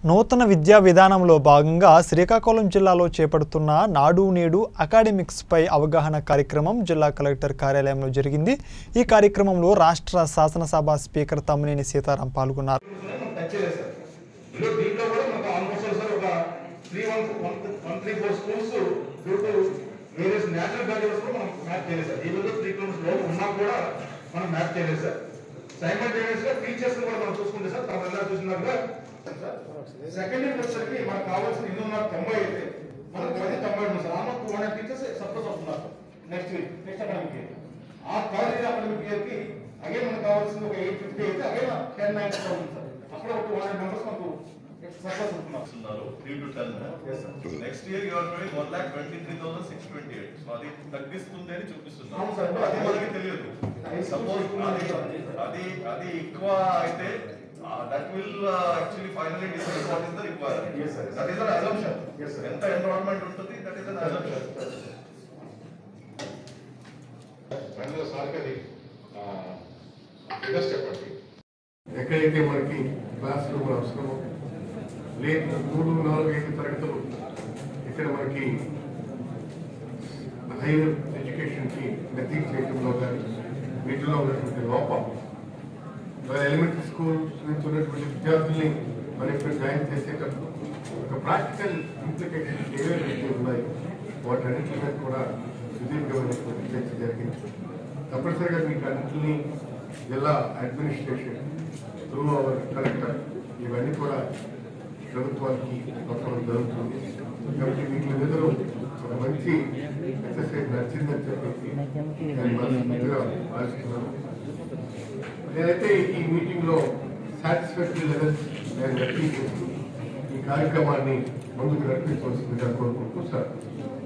నూతన విద్యా విధానంలో భాగంగా శ్రీకాకుళం జిల్లాలో చేపడుతున్న నాడు నేడు అకాడమిక్స్పై అవగాహన కార్యక్రమం జిల్లా కలెక్టర్ కార్యాలయంలో జరిగింది ఈ కార్యక్రమంలో రాష్ట్ర శాసనసభ స్పీకర్ తమ్మినేని సీతారాం పాల్గొన్నారు మనం టచ్ చేయలేదు సార్ ఇందులో దీంట్లో కూడా మనకు ఆల్మోస్ట్ సార్ ఒక three one one one three four schools due to various natural barriers కూడా మనం మ్యాప్ చేయలేదు సార్ ఈవెన్ త్రీ కిలోమీటర్స్ లో ఉన్నా కూడా మనం మ్యాప్ చేయలేదు సార్ సైమల్టేనియస్ గా టీచర్స్ కూడా మనం చూసుకుంటే సార్ తమ ఎలా చూసినట్టుగా సెకండ్ ఇయర్ వచ్చేసరికి మనకు కావాల్సిన ఎన్ని ఉన్నారు తొంభై అయితే మనకు పది తొంభై ఉంది sir almost two hundred teachers suppose వస్తున్నారు next week next academic year ఆ థర్డ్ ఇయర్ అకాడమిక్ ఇయర్ కి అగైన్ మనకు కావాల్సింది ఒక ఎయిట్ ఫిఫ్టీ అయితే again ten nine thousand sir అక్కడ ఒక టూ హండ్రెడ్ మెంబర్స్ మనకు సపోజ్ ఉంటున్నారు ఉన్నారు three to ten Yes, sir. Next year your paying one lakh twenty three thousand six twenty eight so అది తగ్గిస్తుంది అని చూపిస్తున్నారు అవును సార్. అది మనకి తెలియదు అది సపోజ్ suppose అది అది అది ఎక్కువ అయితే that will actually finally decide what is the requirement Yes, sir. That is an assumption Yes, sir. ఎంత ఎన్విరాన్మెంట్ ఉంటుంది that is an assumption final సార్కి అది ఫిగర్స్ చెప్పండి ఎక్కడైతే మనకి క్లాస్ రూమ్ అవసరమో లేదు మూడు నాలుగు ఐదు తరగతులు ఇక్కడ మనకి హైయర్ ఎడ్యుకేషన్కి గతి చేయడంలో కానీ వీటిలో ఉన్నటువంటి లోపం ఎలిమెంటరీ స్కూల్ నుంచి ఉన్నటువంటి విద్యార్థుల్ని మనం ఇక్కడ జాయిన్ చేసేటప్పుడు ఒక ప్రాక్టికల్ ఇంప్లికేషన్స్ ఏవైతే ఉన్నాయో వాటన్నిటి మీద కూడా సుదీర్ఘమైనటువంటి చర్చ జరిగింది తప్పనిసరిగా మీకు అన్నింటినీ జిల్లా అడ్మినిస్ట్రేషన్ త్రూ అవర్ కలెక్టర్ ఇవన్నీ కూడా ప్రభుత్వానికి పంపడం జరుగుతుంది కాబట్టి వీటి నిధులు ఒక మంచి ఎక్సర్సైజ్ నచ్చిందని చెప్పేసి నేను మనస్ఫూర్తిగా ఆశిస్తున్నాను నేనైతే ఈ మీటింగ్ లో సాటిస్ఫాక్టరీ లెవెల్స్ నేను వ్యక్తం చేస్తూ ఈ కార్యక్రమాన్ని ముందుకు నడిపించవలసిందిగా కోరుకుంటూ సార్